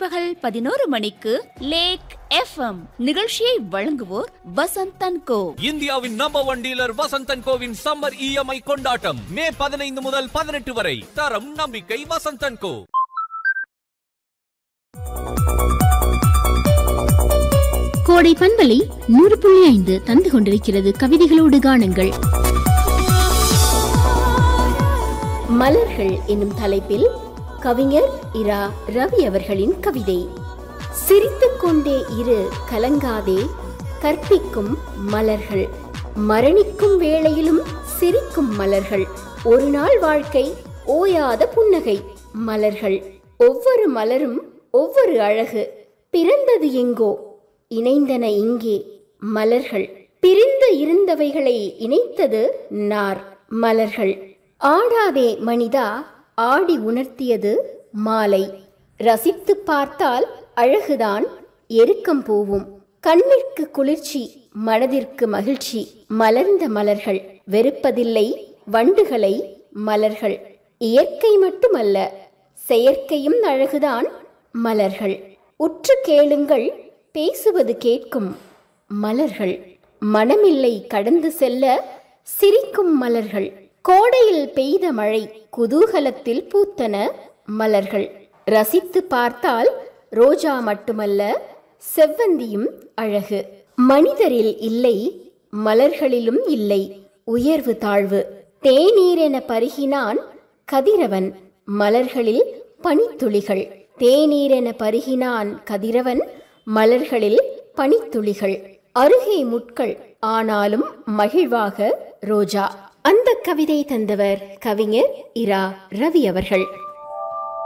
பிற்பகல் பதினோரு மணிக்கு லேக் எஃப்எம் நிகழ்ச்சியை வழங்குவோர் வசந்தன் கோ இந்தியாவின் நம்பர் ஒன் டீலர் வசந்தன் கோவின் சம்மர் இஎம்ஐ கொண்டாட்டம் மே பதினைந்து முதல் பதினெட்டு வரை தரம் நம்பிக்கை வசந்தன் கோ கோடை பண்பலை நூறு புள்ளி ஐந்து தந்து கொண்டிருக்கிறது கவிதைகளோடு காணுங்கள் மலர்கள் என்னும் தலைப்பில் கவிஞர் இரா ரவி அவர்களின் கவிதை சிரித்துக் கொண்டே இரு கலங்காதே கற்பிக்கும் மலர்கள் மரணிக்கும் வேளையிலும் சிரிக்கும் மலர்கள் ஒரு நாள் வாழ்க்கை ஓயாத புன்னகை மலர்கள் ஒவ்வொரு மலரும் ஒவ்வொரு அழகு பிறந்தது எங்கோ இணைந்தன இங்கே மலர்கள் பிரிந்து இருந்தவைகளை இணைத்தது நார் மலர்கள் ஆடாதே மனிதா ஆடி உணர்த்தியது மாலை ரசித்து பார்த்தால் அழகுதான் எருக்கம் பூவும் கண்ணிற்கு குளிர்ச்சி மனதிற்கு மகிழ்ச்சி மலர்ந்த மலர்கள் வெறுப்பதில்லை வண்டுகளை மலர்கள் இயற்கை மட்டுமல்ல செயற்கையும் அழகுதான் மலர்கள் உற்று கேளுங்கள் பேசுவது கேட்கும் மலர்கள் மனமில்லை கடந்து செல்ல சிரிக்கும் மலர்கள் கோடையில் பெய்த மழை குதூகலத்தில் பூத்தன மலர்கள் ரசித்து பார்த்தால் ரோஜா மட்டுமல்ல செவ்வந்தியும் அழகு மனிதரில் இல்லை மலர்களிலும் இல்லை உயர்வு தாழ்வு தேநீரென பருகினான் கதிரவன் மலர்களில் பனித்துளிகள் தேநீரென பருகினான் கதிரவன் மலர்களில் பனித்துளிகள் அருகே முட்கள் ஆனாலும் மகிழ்வாக ரோஜா அந்த கவிதை தந்தவர் கவிஞர் இரா ரவி அவர்கள்